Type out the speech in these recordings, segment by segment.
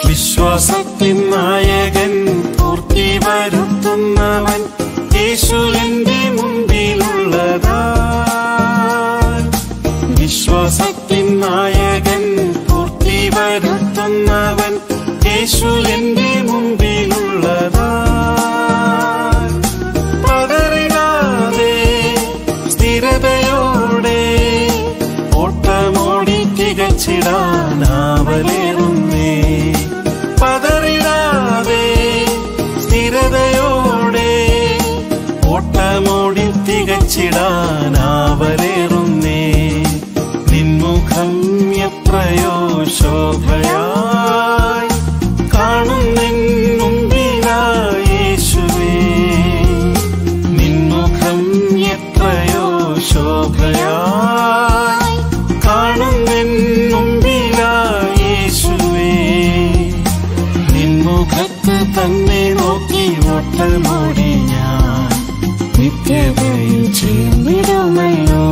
വിശ്വാസത്തിൻ നായകൻ പൂർത്തി വരുത്തുന്നവൻ യേശു എന്റെ മുമ്പിലുള്ളതാ വിശ്വാസത്തിൻ നായകൻ പൂർത്തി വരുത്തുന്നവൻ യേശു എന്റെ മുമ്പിലുള്ളതാ പതറിടാതെ സ്ഥിരതയോടെ ഓട്ടമോടി തികച്ചിടാനാവലേറുന്നേ പതറിടാതെ സ്ഥിരതയോടെ ഓട്ടമോടി തികച്ചിടാനാവലേറുന്നേ നിൻമുഖം എത്രയോ ശോഭയായി കാണുന്നെൻ മുമ്പിലായി യേശുവേ നിൻമുഖം എത്രയോ ശോഭയായി കാണുന്നെൻ മുമ്പിലായി യേശുവേ നിൻമുഖത്ത് തന്നെ നോക്കി ഓട്ടമോടി ഞാൻ നിത്യതയിൽ ചേർന്നിടുമല്ലോ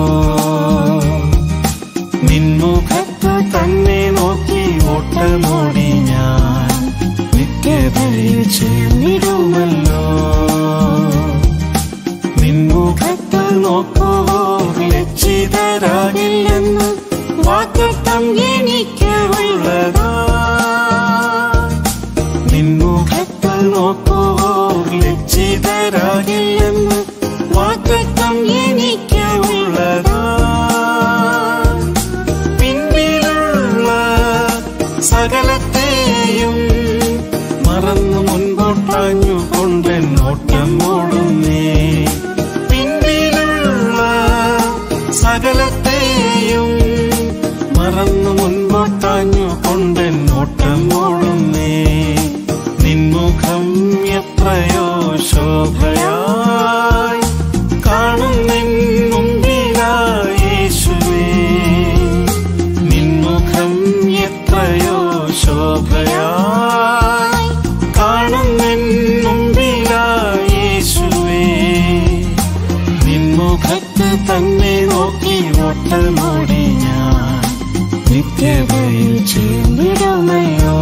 നിൻമുഖത്ത് തന്നെ നോക്കി ഓട്ടമോടി ഞാൻ നിത്യതയിൽ ചേർന്നിടുമല്ലോ നിൻമുഖത്ത് നോക്കുവോ ലജ്ജിതരാകില്ലെന്ന് വാക്കത്തം എനിക്ക് ഉള്ളതാ നിൻമുഖത്ത് നോക്കുവോ ലജ്ജിതരാകില്ലെന്ന് വാക്കത്തം എനിക്ക് ഉള്ളതാ പിന്നിലുള്ള സകലത്തെയും മറന്നു മുൻപോട്ടാഞ്ഞു കൊണ്ടെൻ ഓട്ടം ഓടുന്നേ പിന്നിലുള്ള സകലത്തെയും മറന്നു മുൻപോട്ടാഞ്ഞു കൊണ്ടെൻ ഓട്ടം ഓടുന്നേ നിൻമുഖം എത്രയോ ശോഭയായി കാണുന്നെൻ മുമ്പിലായി യേശുവേ നിൻമുഖം എത്രയോ ശോഭയായി കാണുന്നെൻ മുമ്പിലായി യേശുവേ നിൻമുഖത്ത് തന്നെ നോക്കി ഓട്ടമോടി ഞാൻ നിത്യതയിൽ ചേർന്നിടുമയോ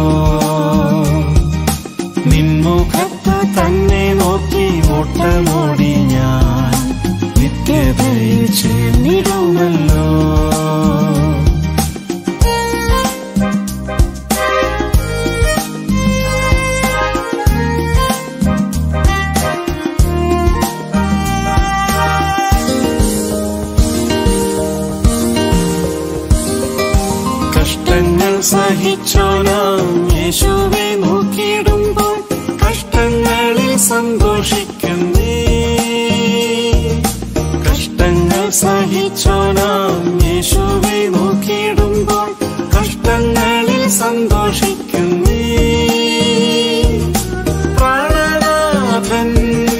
നിൻമുഖത്ത് തന്നെ നോക്കി ഓട്ടമോടി ഞാൻ നിത്യതയിൽ ചേർന്നിടുമല്ലോ കഷ്ടങ്ങൾ സഹിച്ചോനാം യേശുവെ നോക്കിയിടുമ്പോൾ കഷ്ടങ്ങളിൽ സന്തോഷിക്കുന്നേ കഷ്ടങ്ങൾ സഹിച്ചോനാം യേശുവെ നോക്കിയിടുമ്പോൾ കഷ്ടങ്ങളിൽ സന്തോഷിക്കുന്നേ പ്രാണനാഥൻ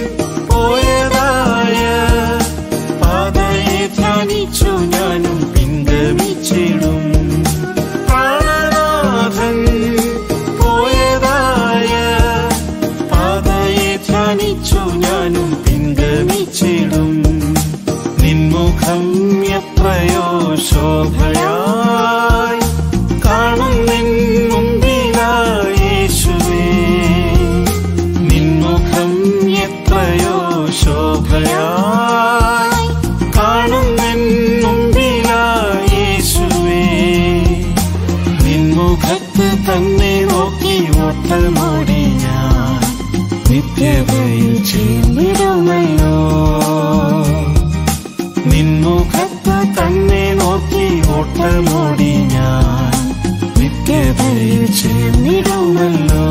പോയതായ പാതയെ ധ്യാനിച്ചു ഞാനും പിൻഗമിച്ചിടും പ്രാണനാഥൻ പോയതായ പാതയെ ധ്യാനിച്ചു ഞാനും പിൻഗമിച്ചിടും നിൻമുഖം എത്രയോ ശോഭയായി കാണുന്നെൻ മുമ്പിലായി യേശുവേ നിൻമുഖം എത്രയോ ശോഭയായി കാണുന്നെൻ മുമ്പിലായി യേശുവേ നിൻമുഖത്ത് തന്നെ നോക്കി ഓട്ടമോടി ഞാൻ നിത്യതയിൽ ചേർന്നിടുമല്ലോ നിൻമുഖത്ത് തന്നെ നോക്കി ഓട്ടമോടി ഞാൻ നിത്യതയിൽ ചേർന്നിടുമല്ലോ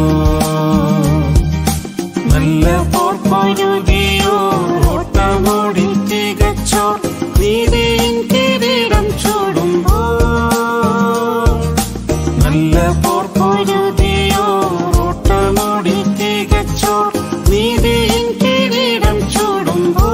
നല്ല പോർപ്പൊരുതിയോ ഓട്ടമോടി തികച്ചോർ നീതിയിൻ കിരീടം ചൂടുമ്പോ നല്ല പോർപ്പൊരുതിയോ ഓട്ടമോടി തികച്ചോർ നീതിയിൻ കിരീടം ചൂടുമ്പോ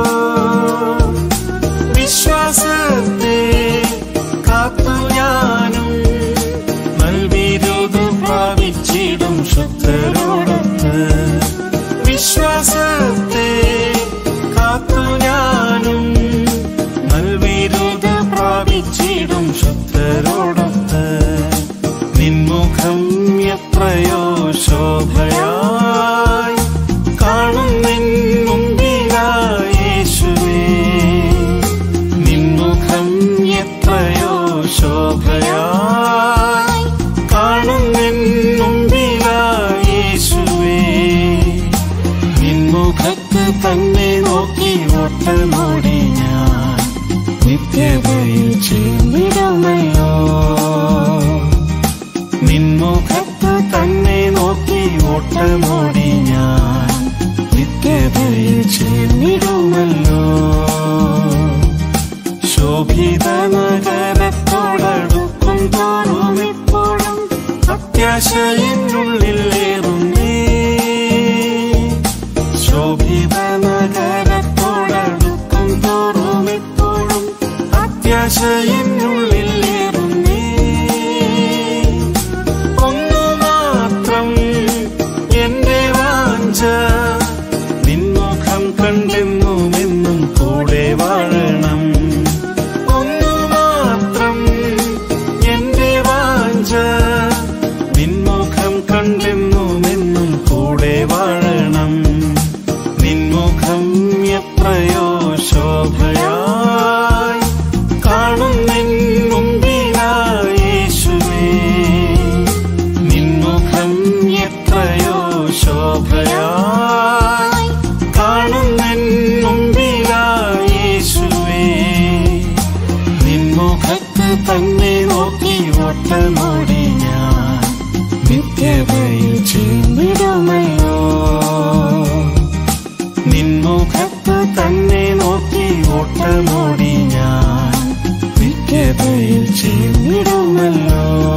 വിശ്വാസത്തെ കാത്തു ഞാനും നൽവിരുത് പ്രാപിച്ചിടും ശുദ്ധരോടൊത്ത് വിശ്വാസത്തെ കാത്തു ഞാനും നൽവിരുത് പ്രാപിച്ചിടും ശുദ്ധരോടൊത്ത് നിൻമുഖം എത്രയോ ശോഭയായി കാണുന്നിൻ മുമ്പിലായി യേശുവേ നിൻമുഖം എത്രയോ ശോഭയായി കാണുന്നിൻ മുമ്പിലായി യേശുവേ നിൻമുഖത്ത് തന്നെ നോക്കി ഓട്ടമോടി ഞാൻ നിത്യതയിൽ ചേർന്നിടുമല്ലോ നിൻമുഖത്ത് തന്നെ നോക്കി ഓട്ടമോടി ഞാൻ നിത്യതയിൽ ചേർന്നിടുമല്ലോ ശോഭിത നഗരത്തോടടുക്കും തോറും ഇപ്പോഴും അത്യാശ എന്നുള്ളിൽ ഏറുന്നേ ശോഭിത നഗരത്തോടടുക്കും തോറും ഇപ്പോഴും അത്യാശ എന്നുള്ളിൽ ഏറുന്നേ ഒന്നു മാത്രം എന്റെ വാഞ്ച നിൻമുഖം കണ്ടെന്നുമെന്നും കൂടെ വാഴണം ഒന്നു മാത്രം എന്റെ വാഞ്ച നിൻമുഖം കണ്ടെന്നുമെന്നും കൂടെ വാഴണം നിൻമുഖം എത്രയോ ശോഭയായി കാണുന്നിൻ മുമ്പിലായി യേശുവേ നിൻമുഖം എത്രയോ ശോഭയായി കാണുന്നിൻ മുമ്പിലായി യേശുവേ നിൻമുഖത്ത് തന്നെ നോക്കി ഓട്ടമോടി ഞാൻ നിത്യതയിൽ ചേർന്നിടുമല്ലോ നിൻമുഖത്ത് തന്നെ നോക്കി ഓട്ടമോടി ഞാൻ നിത്യതയിൽ ചേർന്നിടുമല്ലോ